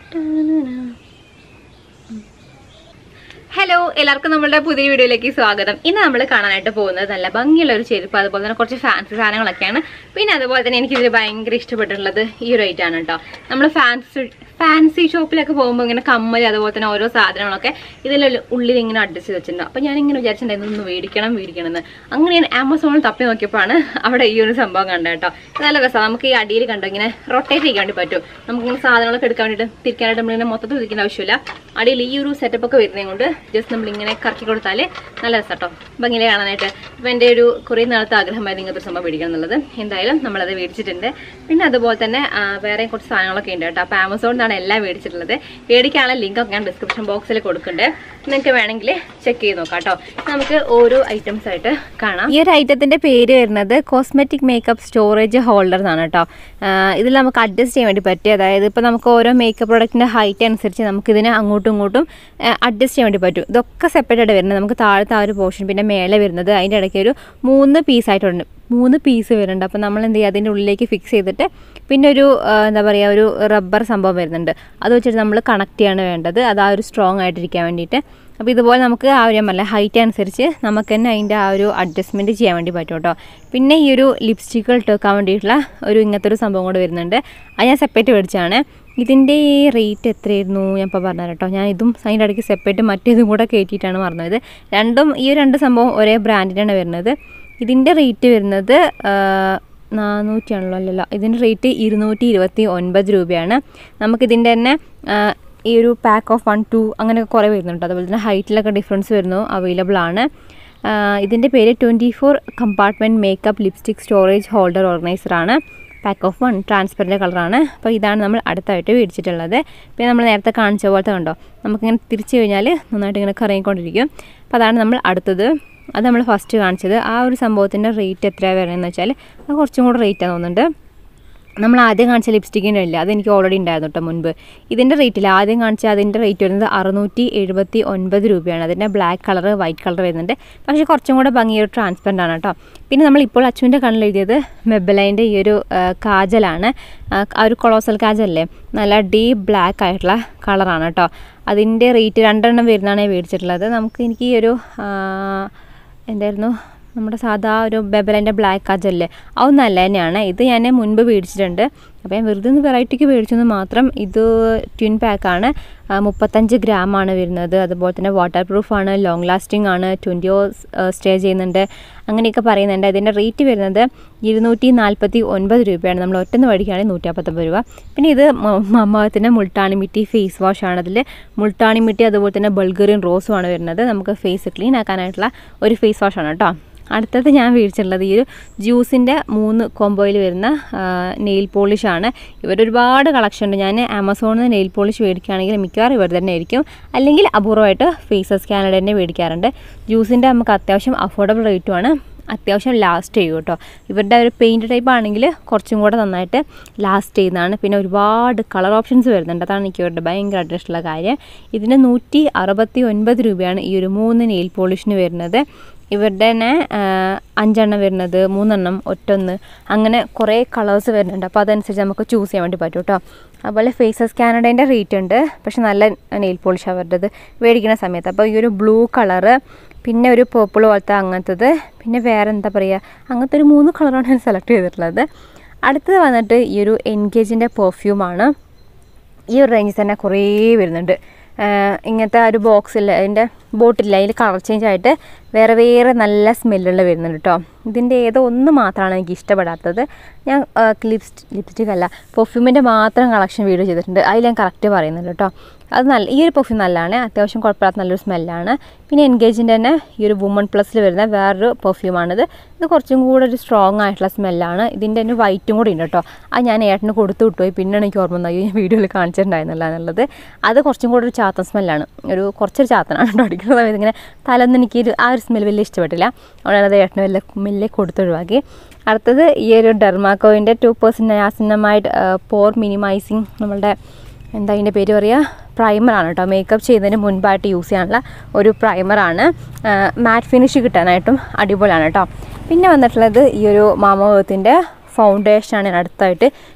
hello എല്ലാവർക്കും നമ്മളുടെ പുതിയ വീഡിയോയിലേക്ക് സ്വാഗതം ഇന്ന് നമ്മൾ കാണാനായിട്ട് പോകുന്നത് നല്ല ഭംഗിയുള്ള ഒരു ചെരുപ്പ് അതുപോലെ തന്നെ കുറച്ച് ഫാൻസി സാധനങ്ങളൊക്കെയാണ് പിന്നെ അതുപോലെ തന്നെ എനിക്കിതിൽ ഭയങ്കര ഇഷ്ടപ്പെട്ടിട്ടുള്ളത് ഈ ഒരു ഐറ്റം ആണ് കേട്ടോ നമ്മൾ ഫാൻസി ഫാൻസി ഷോപ്പിലൊക്കെ പോകുമ്പോൾ ഇങ്ങനെ കമ്മല് അതുപോലെ തന്നെ ഓരോ സാധനങ്ങളൊക്കെ ഇതിൽ ഉള്ളിൽ ഇങ്ങനെ അഡ്ജസ്റ്റ് ചെയ്ത് വെച്ചിട്ടുണ്ട് അപ്പോൾ ഞാൻ ഇങ്ങനെ വിചാരിച്ചിട്ടുണ്ടായിരുന്നു ഒന്ന് മേടിക്കണം മേടിക്കണം എന്ന് അങ്ങനെ ഞാൻ ആമസോണിൽ തപ്പി നോക്കിയപ്പോഴാണ് അവിടെ ഈ ഒരു സംഭവം കണ്ടത് കേട്ടോ നല്ല രസമാണ് നമുക്ക് ഈ അടിയിൽ കണ്ടോ ഇങ്ങനെ റൊട്ടേറ്റ് ചെയ്യാൻ വേണ്ടി പറ്റും നമുക്കിങ്ങനെ സാധനങ്ങളൊക്കെ എടുക്കാൻ വേണ്ടിയിട്ട് തിരിക്കാനായിട്ട് നമ്മളിങ്ങനെ മൊത്തത്തിൽ തിരിക്കേണ്ട ആവശ്യമില്ല അടിയിൽ ഈ ഒരു സെറ്റപ്പ് ഒക്കെ വരുന്നത് കൊണ്ട് ജസ്റ്റ് നമ്മളിങ്ങനെ കറക്കി കൊടുത്താൽ നല്ല രസം കേട്ടോ ഭംഗിയിലെ കാണാനായിട്ട് ഇപ്പം എൻ്റെ ഒരു കുറേ നാളത്തെ ആഗ്രഹമായിരുന്നു ഇങ്ങനത്തെ ഒരു സംഭവം മേടിക്കണം എന്നുള്ളത് എന്തായാലും നമ്മളത് മേടിച്ചിട്ടുണ്ട് പിന്നെ അതുപോലെ തന്നെ ആ, വേറെയും കുറച്ച് സാധനങ്ങളൊക്കെ ഉണ്ട് കേട്ടോ അപ്പോൾ ആമസോണിൽ നിന്നാണ് എല്ലാം മേടിച്ചിട്ടുള്ളത് മേടിക്കാനുള്ള ലിങ്ക് ഒക്കെ ഞാൻ ഡിസ്ക്രിപ്ഷൻ ബോക്സിൽ കൊടുക്കുന്നുണ്ട് നിങ്ങൾക്ക് വേണമെങ്കിൽ ചെക്ക് ചെയ്ത് നോക്കാം കേട്ടോ നമുക്ക് ഓരോ ഐറ്റംസ് ആയിട്ട് കാണാം ഈ ഒരു ഐറ്റത്തിന്റെ പേര് വരുന്നത് കോസ്മെറ്റിക് മേക്കപ്പ് സ്റ്റോറേജ് ഹോൾഡർ എന്നാണ് കേട്ടോ ഇതിൽ നമുക്ക് അഡ്ജസ്റ്റ് ചെയ്യാൻ വേണ്ടി പറ്റും അതായത് ഇപ്പോൾ നമുക്ക് ഓരോ മേക്കപ്പ് പ്രോഡക്റ്റിന്റെ ഹൈറ്റ് അനുസരിച്ച് നമുക്ക് ഇതിനെ അങ്ങോട്ടും ഇങ്ങോട്ടും അഡ്ജസ്റ്റ് ചെയ്യാൻ വേണ്ടി പറ്റും ഇതൊക്കെ സെപ്പറേറ്റ് ആയിട്ട് വരുന്നത് നമുക്ക് താഴത്തെ ആ ഒരു പോർഷൻ പിന്നെ മേലെ വരുന്നത് അതിൻ്റെ ഇടയ്ക്ക് ഒരു മൂന്ന് പീസായിട്ടുണ്ട് മൂന്ന് പീസ് വരുന്നുണ്ട് അപ്പോൾ നമ്മൾ എന്ത് ചെയ്യുക അതിൻ്റെ ഉള്ളിലേക്ക് ഫിക്സ് ചെയ്തിട്ട് പിന്നെ ഒരു ആ, എന്താ പറയുക ഒരു റബ്ബർ സംഭവം വരുന്നുണ്ട് അത് വെച്ചിട്ട് നമ്മൾ കണക്ട് ചെയ്യാണ് വേണ്ടത് അത് ആ ഒരു സ്ട്രോങ് ആയിട്ടിരിക്കാൻ വേണ്ടിയിട്ട് അപ്പോൾ ഇതുപോലെ നമുക്ക് ആ ഒരു അല്ല ഹൈറ്റ് അനുസരിച്ച് നമുക്ക് തന്നെ അതിൻ്റെ ആ ഒരു അഡ്ജസ്റ്റ്മെൻറ്റ് ചെയ്യാൻ വേണ്ടി പറ്റും കേട്ടോ പിന്നെ ഈ ഒരു ലിപ്സ്റ്റിക്കുകൾ ഇട്ട് വെക്കാൻ വേണ്ടിയിട്ടുള്ള ഒരു ഇങ്ങനത്തെ ഒരു സംഭവം കൂടെ വരുന്നുണ്ട് അത് ഞാൻ സെപ്പറേറ്റ് മേടിച്ചാണ് ഇതിൻ്റെ ഈ റേറ്റ് എത്രയായിരുന്നു ഞാൻ ഇപ്പോൾ പറഞ്ഞു കേട്ടോ ഞാൻ ഇതും അതിൻ്റെ ഇടയ്ക്ക് സെപ്പറേറ്റ് മറ്റേതും കൂടെ കയറ്റിയിട്ടാണ് പറഞ്ഞത് രണ്ടും ഈ രണ്ട് സംഭവം ഒരേ ബ്രാൻഡിനാണ് വരുന്നത് ഇതിൻ്റെ റേറ്റ് വരുന്നത് നാനൂറ്റിയാണല്ലോ അല്ലല്ലോ ഇതിൻ്റെ റേറ്റ് ഇരുന്നൂറ്റി ഇരുപത്തി ഒൻപത് രൂപയാണ് നമുക്കിതിൻ്റെ തന്നെ ആ, ഈ ഒരു പാക്ക് ഓഫ് വൺ ടു അങ്ങനെ കുറേ വരുന്നുണ്ട് അതുപോലെ തന്നെ ഹൈറ്റിലൊക്കെ ഡിഫറൻസ് വരുന്നു അവൈലബിൾ ആണ് ആ, ഇതിൻ്റെ പേര് twenty four compartment makeup lipstick storage holder ഓർഗനൈസറാണ് പാക്ക് ഓഫ് വൺ ട്രാൻസ്പെറൻറ്റ് കളറാണ് അപ്പോൾ ഇതാണ് നമ്മൾ അടുത്തായിട്ട് മേടിച്ചിട്ടുള്ളത് പിന്നെ നമ്മൾ നേരത്തെ കാണിച്ച പോലത്തെ കണ്ടോ നമുക്കിങ്ങനെ തിരിച്ചു കഴിഞ്ഞാൽ നന്നായിട്ട് ഇങ്ങനെ കറങ്ങിക്കൊണ്ടിരിക്കും അപ്പോൾ അതാണ് നമ്മൾ അടുത്തത് അത് നമ്മൾ ഫസ്റ്റ് കാണിച്ചത് ആ ഒരു സംഭവത്തിൻ്റെ റേറ്റ് എത്രയാണ് വരണമെന്ന് വെച്ചാൽ അത് കുറച്ചും കൂടെ റേറ്റാണ് തോന്നുന്നുണ്ട് നമ്മൾ ആദ്യം കാണിച്ച ലിപ്സ്റ്റിക്കിൻ്റെ ഇല്ല അതെനിക്ക് ഓൾറെഡി ഉണ്ടായിരുന്നു കേട്ടോ മുൻപ് ഇതിൻ്റെ റേറ്റില്ല ആദ്യം കാണിച്ച അതിൻ്റെ റേറ്റ് വരുന്നത് അറുന്നൂറ്റി എഴുപത്തി ഒൻപത് രൂപയാണ് അതിൻ്റെ ബ്ലാക്ക് കളർ വൈറ്റ് കളർ വരുന്നുണ്ട് പക്ഷേ കുറച്ചും കൂടെ ഭംഗിയൊരു ട്രാൻസ്പെറൻ്റ് ആണ് കേട്ടോ പിന്നെ നമ്മൾ ഇപ്പോൾ അച്ചുവിൻ്റെ കണ്ണിൽ എഴുതിയത് മെബലൈൻ്റെ ഈ ഒരു ആ, കാജലാണ് ആ, ആ ഒരു കൊളോസൽ കാജല്ലേ നല്ല ഡീപ്പ് ബ്ലാക്ക് ആയിട്ടുള്ള കളറാണ് കേട്ടോ അതിൻ്റെ റേറ്റ് രണ്ടെണ്ണം വരുന്നതാണ് ഞാൻ മേടിച്ചിട്ടുള്ളത് നമുക്ക് എനിക്ക് ഈ ഒരു ആ, എന്തായിരുന്നു നമ്മുടെ സാധാ ഒരു ബെബലിൻ്റെ ബ്ലാക്ക് കാജല്ലേ അത് നല്ല തന്നെയാണ് ഇത് ഞാൻ മുൻപ് മേടിച്ചിട്ടുണ്ട് അപ്പോൾ ഞാൻ വെറുതെ ഒന്ന് വെറൈറ്റിക്ക് മേടിച്ചെന്ന് മാത്രം ഇത് ട്വിൻ പാക്കാണ് മുപ്പത്തഞ്ച് ഗ്രാമാണ് വരുന്നത് അതുപോലെ തന്നെ വാട്ടർ പ്രൂഫാണ് ലോങ് ലാസ്റ്റിംഗ് ആണ് ട്വൻറ്റി സ്റ്റേ ചെയ്യുന്നുണ്ട് അങ്ങനെയൊക്കെ പറയുന്നുണ്ട് ഇതിൻ്റെ റേറ്റ് വരുന്നത് ഇരുന്നൂറ്റി നാൽപ്പത്തി ഒൻപത് രൂപയാണ് നമ്മൾ ഒറ്റന്ന് മേടിക്കുകയാണെങ്കിൽ നൂറ്റി നാൽപ്പത്തൊമ്പത് രൂപ പിന്നെ ഇത് മമ്മത്തിൻ്റെ മുൾട്ടാണി മിട്ടി ഫേസ് വാഷ് ആണ് അതിൽ മുൾട്ടാണി മിട്ടി അതുപോലെ തന്നെ ബൾഗറിയൻ റോസും ആണ് വരുന്നത് നമുക്ക് ഫേസ് ക്ലീൻ ആക്കാനായിട്ടുള്ള ഒരു ഫേസ് വാഷാണ് കേട്ടോ അടുത്തത് ഞാൻ മേടിച്ചിട്ടുള്ളത് ഈ ഒരു ജ്യൂസിൻ്റെ മൂന്ന് കോംബോയിൽ വരുന്ന നെയിൽ പോളിഷാണ് ഇവരുടെ ഒരുപാട് കളക്ഷൻ ഉണ്ട് ഞാൻ ആമസോണിൽ നിന്ന് നെയിൽ പോളിഷ് മേടിക്കുകയാണെങ്കിൽ മിക്കവാറും ഇവർ തന്നെ ആയിരിക്കും അല്ലെങ്കിൽ അപൂർവമായിട്ട് ഫേസസ് കാനഡ തന്നെ മേടിക്കാറുണ്ട് ജ്യൂസിൻ്റെ നമുക്ക് അത്യാവശ്യം അഫോർഡബിൾ റേറ്റുമാണ് അത്യാവശ്യം ലാസ്റ്റ് ചെയ്യും കേട്ടോ ഇവരുടെ ഒരു പെയിൻറ്റ് ടൈപ്പ് ആണെങ്കിൽ കുറച്ചും കൂടെ നന്നായിട്ട് ലാസ്റ്റ് ചെയ്യുന്നതാണ് പിന്നെ ഒരുപാട് കളർ ഓപ്ഷൻസ് വരുന്നുണ്ട് അതാണ് എനിക്ക് ഇവരുടെ ഭയങ്കരമായിട്ട് ഇഷ്ടമുള്ള കാര്യം ഇതിന് നൂറ്റി അറുപത്തി ഒൻപത് രൂപയാണ് ഈ ഒരു മൂന്ന് നെയിൽ പോളിഷിന് വരുന്നത് ഇവരുടെ തന്നെ ആ, അഞ്ചെണ്ണം വരുന്നത് മൂന്നെണ്ണം ഒറ്റൊന്ന് അങ്ങനെ കുറേ കളേഴ്സ് വരുന്നുണ്ട് അപ്പോൾ അതനുസരിച്ച് നമുക്ക് ചൂസ് ചെയ്യാൻ വേണ്ടി പറ്റും കേട്ടോ അതുപോലെ ഫേസസ് കാനഡേൻ്റെ റേറ്റ് ഉണ്ട് പക്ഷെ നല്ല നെയിൽ പോളിഷ് അവരുടേത് മേടിക്കുന്ന സമയത്ത് അപ്പോൾ ഈ ഒരു ബ്ലൂ കളറ് പിന്നെ ഒരു പേർപ്പിൾ പോലത്തെ അങ്ങനത്തത് പിന്നെ വേറെ എന്താ പറയുക അങ്ങനത്തെ ഒരു മൂന്ന് കളറാണ് ഞാൻ സെലക്ട് ചെയ്തിട്ടുള്ളത് അടുത്തത് വന്നിട്ട് ഈ ഒരു എൻഗേജിൻ്റെ പെർഫ്യൂമാണ് ഈ ഒരു റേഞ്ചിൽ തന്നെ കുറേ വരുന്നുണ്ട് ആഹ് ഇങ്ങനത്തെ ആ ഒരു ബോക്സിൽ അതിൻ്റെ ബോട്ടില്ല അതിൽ കളർ ചേഞ്ച് ആയിട്ട് വേറെ വേറെ നല്ല സ്മെല്ലുള്ള വരുന്നുണ്ട് കേട്ടോ ഇതിൻ്റെ ഏതോ ഒന്ന് മാത്രമാണ് എനിക്ക് ഇഷ്ടപ്പെടാത്തത് ഞാൻ ലിപ്സ്റ്റ് ലിപ്സ്റ്റിക് അല്ല പെർഫ്യൂമിൻ്റെ മാത്രം കളക്ഷൻ വീഡിയോ ചെയ്തിട്ടുണ്ട് അതിൽ ഞാൻ കറക്റ്റ് പറയുന്നുണ്ട് കേട്ടോ അത് നല്ല ഈ ഒരു പെർഫ്യൂം നല്ലതാണ് അത്യാവശ്യം കുഴപ്പമില്ലാത്ത നല്ലൊരു സ്മെല്ലാണ് പിന്നെ എൻഗേജിൻ്റെ തന്നെ ഈ ഒരു വുമൺ പ്ലസ്സിൽ വരുന്ന വേറൊരു പെർഫ്യൂമാണിത് ഇത് കുറച്ചും കൂടെ ഒരു സ്ട്രോങ് ആയിട്ടുള്ള സ്മെല്ലാണ് ഇതിൻ്റെ തന്നെ വൈറ്റും കൂടി ഉണ്ട് കേട്ടോ അത് ഞാൻ ഏട്ടന് കൊടുത്തു വിട്ടുപോയി പിന്നെയാണ് എനിക്ക് ഓർമ്മ വന്നത് ഈ വീഡിയോയിൽ കാണിച്ചിട്ടുണ്ടായിരുന്നില്ല എന്നുള്ളത് അത് കുറച്ചും കൂടെ ഒരു ചാത്തൻ സ്മെല്ലാണ് ഒരു കുറച്ചൊരു ചാത്തനാണ് കേട്ടോ അടിക്കുന്ന സമയത്ത് ഇങ്ങനെ തലൊന്നും എനിക്ക് ഒരു- ആ ഒരു സ്മെൽ വലിയ ഇഷ്ടപ്പെട്ടില്ല അതുകൊണ്ടാണ് അത് ഏട്ടന് വലിയ മെല്ലെ കൊടുത്തൊഴിവാക്കി അടുത്തത് ഈ ഒരു ഡെർമാക്കോവിൻ്റെ two percent niacinamide pore minimizing നമ്മളുടെ എന്താ അതിൻ്റെ പേര് പറയുക പ്രൈമറാണ് കേട്ടോ മേക്കപ്പ് ചെയ്യുന്നതിന് മുൻപായിട്ട് യൂസ് ചെയ്യാനുള്ള ഒരു പ്രൈമറാണ് മാറ്റ് ഫിനിഷ് കിട്ടാനായിട്ടും അടിപൊളിയാണ് കേട്ടോ പിന്നെ വന്നിട്ടുള്ളത് ഈ ഒരു മാമ എർത്തിൻ്റെ ഫൗണ്ടേഷനാണ് ഞാൻ അടുത്തായിട്ട്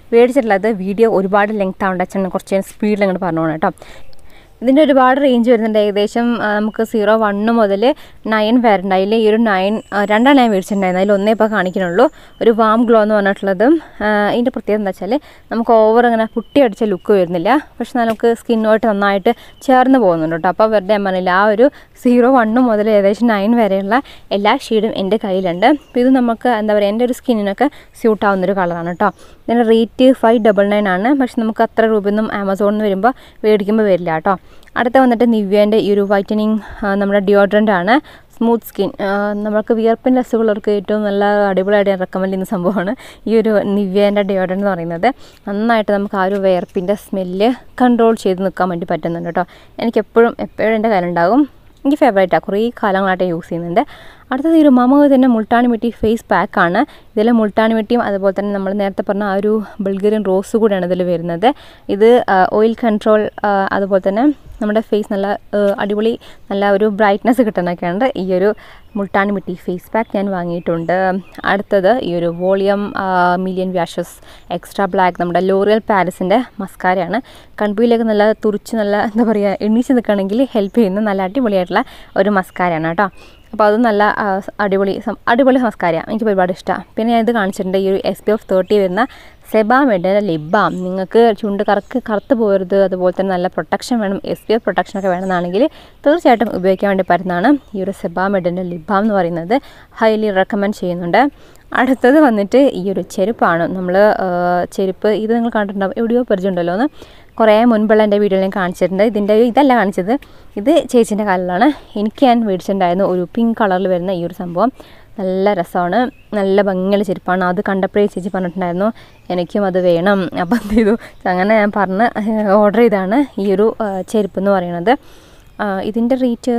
മേടിച്ചിട്ടുള്ളത് വീഡിയോ ഒരുപാട് ലെങ്ത് ആവേണ്ട അച്ഛൻ കുറച്ച് സ്പീഡിൽ അങ്ങോട്ട് പറഞ്ഞു പോകണം കേട്ടോ ഇതിൻ്റെ ഒരുപാട് റേഞ്ച് വരുന്നുണ്ട് ഏകദേശം ആ, നമുക്ക് സീറോ വണ്ണ് മുതൽ നയൻ വരണ്ട അതിൽ ഈ ഒരു നയൻ രണ്ടാണ് ഞാൻ മേടിച്ചിട്ടുണ്ടായിരുന്നത് അതിൽ ഒന്നേ ഇപ്പോൾ കാണിക്കണുള്ളൂ ഒരു വാം ഗ്ലോ എന്ന് പറഞ്ഞിട്ടുള്ളതും ആ, ഇതിൻ്റെ പ്രത്യേകത എന്താ വെച്ചാൽ നമുക്ക് ഓവർ അങ്ങനെ പുട്ടി അടിച്ച ലുക്ക് വരുന്നില്ല പക്ഷെ നമുക്ക് സ്കിന്നുമായിട്ട് നന്നായിട്ട് ചേർന്ന് പോകുന്നുണ്ട് കേട്ടോ അപ്പോൾ വെറുതെ ഞാൻ പറഞ്ഞില്ല ആ ഒരു സീറോ വണ്ണ് മുതൽ ഏകദേശം നയൻ വരെയുള്ള എല്ലാ ഷെയ്ഡും എൻ്റെ കയ്യിലുണ്ട് അപ്പോൾ ഇത് നമുക്ക് എന്താ പറയുക എൻ്റെ ഒരു സ്കിന്നിനൊക്കെ സ്യൂട്ട് ആവുന്നൊരു കളറാണ് കേട്ടോ ഇതിൻ്റെ റേറ്റ് ഫൈവ് ഡബിൾ നയൻ ആണ് പക്ഷെ നമുക്ക് അത്ര രൂപയൊന്നും ആമസോണിൽ നിന്ന് വരുമ്പോൾ മേടിക്കുമ്പോൾ വരില്ല കേട്ടോ അടുത്ത വന്നിട്ട് നിവ്യേൻ്റെ ഈ ഒരു വൈറ്റനിങ് നമ്മുടെ ഡിയോഡ്രൻ്റ് ആണ് സ്മൂത്ത് സ്കിൻ നമുക്ക് വിയർപ്പിൻ്റെ അസുഖമുള്ളവർക്ക് ഏറ്റവും നല്ല അടിപൊളിയായിട്ട് ഞാൻ റെക്കമെൻഡ് ചെയ്യുന്ന സംഭവമാണ് ഈ ഒരു നിവ്യേൻ്റെ ഡിയോഡ്രൻ്റ് എന്ന് പറയുന്നത് നന്നായിട്ട് നമുക്ക് ആ ഒരു വിയർപ്പിൻ്റെ സ്മെല്ല് കൺട്രോൾ ചെയ്ത് നിൽക്കാൻ വേണ്ടി പറ്റുന്നുണ്ട് കേട്ടോ എനിക്ക് എപ്പോഴും എപ്പോഴും എൻ്റെ കയ്യിലുണ്ടാകും എനിക്ക് ഫേവറേറ്റാണ് കുറേ കാലങ്ങളായിട്ട് യൂസ് ചെയ്യുന്നുണ്ട് അടുത്തത് ഈ ഒരു മമകത്തിൻ്റെ മുൾട്ടാണി മിട്ടി ഫേസ് പാക്കാണ് ഇതിൽ മുൾട്ടാണി മിട്ടിയും അതുപോലെ തന്നെ നമ്മൾ നേരത്തെ പറഞ്ഞ ആ ഒരു ബൾഗേറിയൻ റോസ് കൂടെയാണ് ഇതിൽ വരുന്നത് ഇത് ഓയിൽ കൺട്രോൾ അതുപോലെ തന്നെ നമ്മുടെ ഫേസ് നല്ല ആ, അടിപൊളി നല്ല ഒരു ബ്രൈറ്റ്നസ് കിട്ടാനൊക്കെയാണ് ഈ ഒരു മുൾട്ടാണി മിട്ടി ഫേസ് പാക്ക് ഞാൻ വാങ്ങിയിട്ടുണ്ട് അടുത്തത് ഈ ഒരു volume million lashes extra black നമ്മുടെ ലോറിയൽ പാരിസിൻ്റെ മസ്കാരയാണ് കൺപുയിലേക്ക് നല്ല തുറിച്ച് നല്ല എന്താ പറയുക എണ്ണീച്ച് നിൽക്കുകയാണെങ്കിൽ ഹെൽപ്പ് ചെയ്യുന്ന നല്ല അടിപൊളിയായിട്ടുള്ള ഒരു മസ്കാരയാണ് കേട്ടോ അപ്പോൾ അത് നല്ല ആ, അടിപൊളി സം- അടിപൊളി മസ്കാരയാണ് എനിക്ക് ഒരുപാട് ഇഷ്ടമാണ് പിന്നെ ഞാൻ ഇത് കാണിച്ചിട്ടുണ്ട് ഈ ഒരു എസ് പി എഫ് തേർട്ടി വരുന്ന സെബാമെഡിൻ്റെ ലിബാം നിങ്ങൾക്ക് ചുണ്ട് കറക്ക് കറുത്ത് പോകരുത് അതുപോലെ തന്നെ നല്ല പ്രൊട്ടക്ഷൻ വേണം എസ് പി എഫ് പ്രൊട്ടക്ഷനൊക്കെ വേണമെന്നാണെങ്കിൽ തീർച്ചയായിട്ടും ഉപയോഗിക്കാൻ വേണ്ടി പറ്റുന്നതാണ് ഈ ഒരു സെബാമെഡിൻ്റെ ലിബാം എന്ന് പറയുന്നത് ഹൈലി റെക്കമെൻഡ് ചെയ്യുന്നുണ്ട് അടുത്തത് വന്നിട്ട് ഈ ഒരു ചെരുപ്പാണ് നമ്മൾ ചെരുപ്പ് ഇത് നിങ്ങൾ കണ്ടിട്ടുണ്ടാവും എവിടെയോ പരിചയമുണ്ടല്ലോ എന്ന് കുറേ മുൻപുള്ള എൻ്റെ വീഡിയോയിൽ ഞാൻ കാണിച്ചിട്ടുണ്ട് ഇതിൻ്റെ ഇതല്ല കാണിച്ചത് ഇത് ചേച്ചീൻ്റെ കാലിലാണ് എനിക്ക് ഞാൻ മേടിച്ചിട്ടുണ്ടായിരുന്നു ഒരു പിങ്ക് കളറിൽ വരുന്ന ഈ ഒരു സംഭവം നല്ല രസമാണ് നല്ല ഭംഗിയുള്ള ചെരുപ്പാണ് അത് കണ്ടപ്പോഴേ ചേച്ചി പറഞ്ഞിട്ടുണ്ടായിരുന്നു എനിക്കും അത് വേണം അപ്പം എന്ത് ചെയ്തു അങ്ങനെ ഞാൻ പറഞ്ഞ് ഓർഡർ ചെയ്താണ് ഈ ഒരു ആ, ചെരുപ്പ് എന്ന് പറയുന്നത് ആ, ഇതിൻ്റെ റേറ്റ്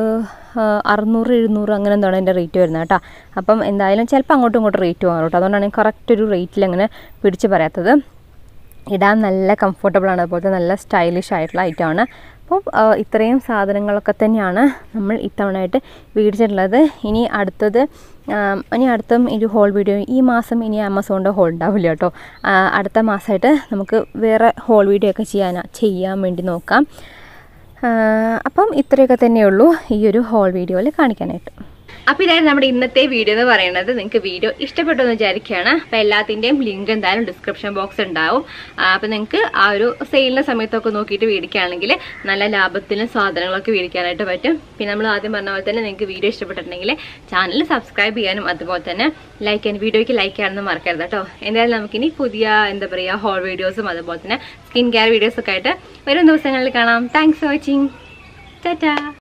അറുന്നൂറ് എഴുന്നൂറ് അങ്ങനെ എന്താണ് എൻ്റെ റേറ്റ് വരുന്നത് കേട്ടോ അപ്പം എന്തായാലും ചിലപ്പോൾ അങ്ങോട്ടും ഇങ്ങോട്ടും റേറ്റ് മാറും കേട്ടോ അതുകൊണ്ടാണ് കറക്റ്റ് ഒരു റേറ്റിൽ അങ്ങനെ പിടിച്ച് പറയാത്തത് ഇടാൻ നല്ല കംഫർട്ടബിളാണ് അതുപോലെ നല്ല സ്റ്റൈലിഷ് ആയിട്ടുള്ള ഐറ്റമാണ് അപ്പോൾ ആ, ഇത്രയും സാധനങ്ങളൊക്കെ തന്നെയാണ് നമ്മൾ ഇത്തവണയായിട്ട് മേടിച്ചിട്ടുള്ളത് ഇനി അടുത്തത് ആ, ഇനി അടുത്തും ഒരു ഹോൾ വീഡിയോ ഈ മാസം ഇനി ആമസോണിൻ്റെ ഹോൾ ഉണ്ടാവില്ല കേട്ടോ ആ, അടുത്ത മാസമായിട്ട് നമുക്ക് വേറെ ഹോൾ വീഡിയോ ഒക്കെ ചെയ്യാൻ ചെയ്യാൻ വേണ്ടി നോക്കാം ആ, അപ്പം ഇത്രയൊക്കെ തന്നെയുള്ളൂ ഈ ഒരു ഹോൾ വീഡിയോയിൽ കാണിക്കാനായിട്ട് അപ്പോൾ ഇതായിരുന്നു നമ്മുടെ ഇന്നത്തെ വീഡിയോ എന്ന് പറയുന്നത് നിങ്ങൾക്ക് വീഡിയോ ഇഷ്ടപ്പെട്ടു എന്ന് വിചാരിക്കുകയാണ് അപ്പോൾ എല്ലാത്തിൻ്റെയും ലിങ്ക് എന്തായാലും ഡിസ്ക്രിപ്ഷൻ ബോക്സ് ഉണ്ടാവും അപ്പോൾ നിങ്ങൾക്ക് ആ ഒരു സെയിലിൻ്റെ സമയത്തൊക്കെ നോക്കിയിട്ട് മേടിക്കുകയാണെങ്കിൽ നല്ല ലാഭത്തിന് സാധനങ്ങളൊക്കെ മേടിക്കാനായിട്ട് പറ്റും പിന്നെ നമ്മൾ ആദ്യം പറഞ്ഞ പോലെ തന്നെ നിങ്ങൾക്ക് വീഡിയോ ഇഷ്ടപ്പെട്ടിട്ടുണ്ടെങ്കിൽ ചാനൽ സബ്സ്ക്രൈബ് ചെയ്യാനും അതുപോലെ തന്നെ ലൈക്ക് ചെയ്യാൻ വീഡിയോയ്ക്ക് ലൈക്ക് ചെയ്യാനൊന്നും മറക്കരുത് കേട്ടോ എന്തായാലും നമുക്കിനി പുതിയ എന്താ പറയുക ഹോൾ വീഡിയോസും അതുപോലെ തന്നെ സ്കിൻ കെയർ വീഡിയോസൊക്കെ ആയിട്ട് വരും ദിവസങ്ങളിൽ കാണാം താങ്ക്സ് ഫോർ വാച്ചിങ് ടാറ്റാ